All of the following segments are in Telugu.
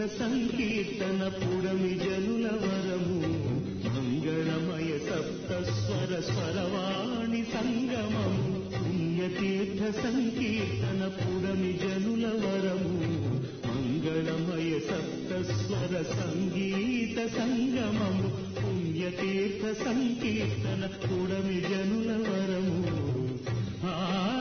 సంకీర్తన పుడమి జనుల వరము మంగళమయ సప్త స్వర స్వరవాణి సంగమము పుణ్యతీర్థ సంకీర్తన పుడమి జనుల వరము మంగళమయ సప్త స్వర సంగీత సంగమము పుణ్యతీర్థ సంకీర్తన పుడమి జనుల వరము ఆ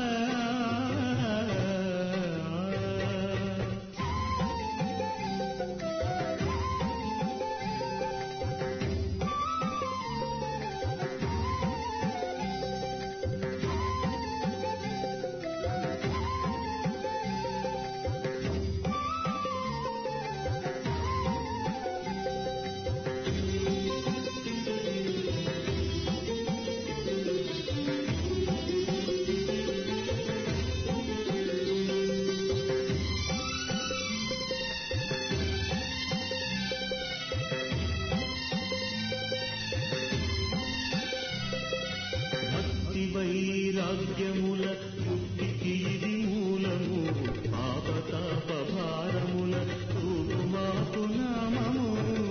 భక్తి వైరాగ్యముల యుక్తికి ఇది మూలము పాపతాప భారముల రూపుమాపు నామము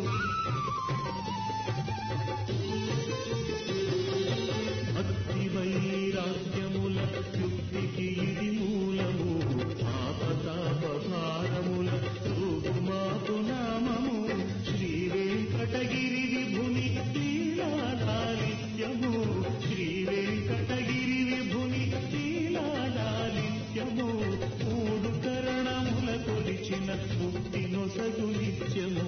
భక్తి వైరాగ్యముల యుక్తికి ఇది మూలము పాపతాప భారముల రూపుమాపు నామము శ్రీ వెంకటగిరి విభుని లీలాలాలిత్యము శ్రీ వెంకటగిరి విభుని లీలాలాలిత్యము మూడు కరణముల కొలిచిన ముక్తి నొసగు నిత్యము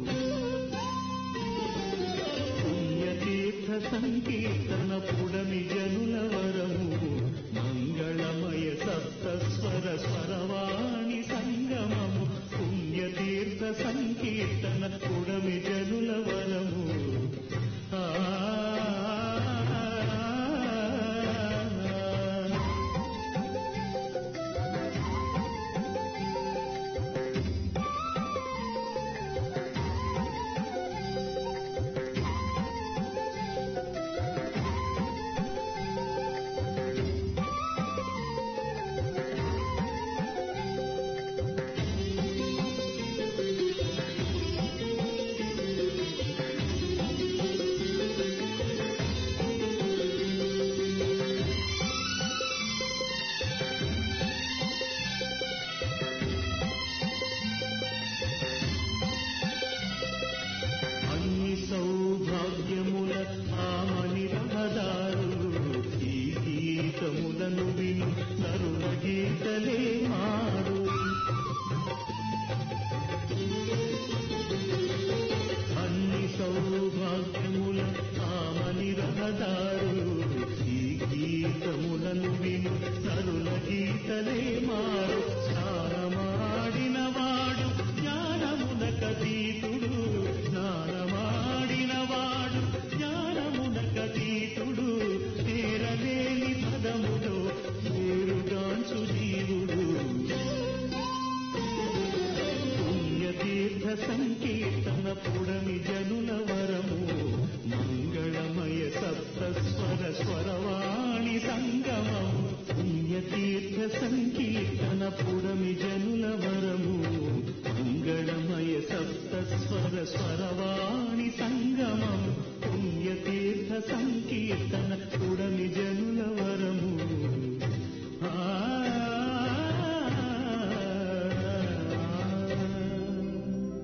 పుణ్యతీర్థ సంకీర్తన పుడమి జనుల వరము మంగళమయ సప్త స్వర స్వరవాణి సంగమము పుణ్యతీర్థ సంకీర్తన పుడమి జనుల వరము ఆ అన్ని సౌభాగ్యముల ఆమని రహదారులు ఈ గీతములను విను నరుల గీతలే మారు అన్ని సౌభాగ్యముల ఆమని రహదారులు ఈ గీతములను విను నరుల గీతలే మారు స్నానమాడిన వాడు జ్ఞానమునకతీతుడు స్నానమాడిన వాడు జ్ఞానమునకతీతుడు చేరలేని పదములో వేరుగాంచు జీవుడు పుణ్యతీర్థ సంకీర్తన పుడమి జన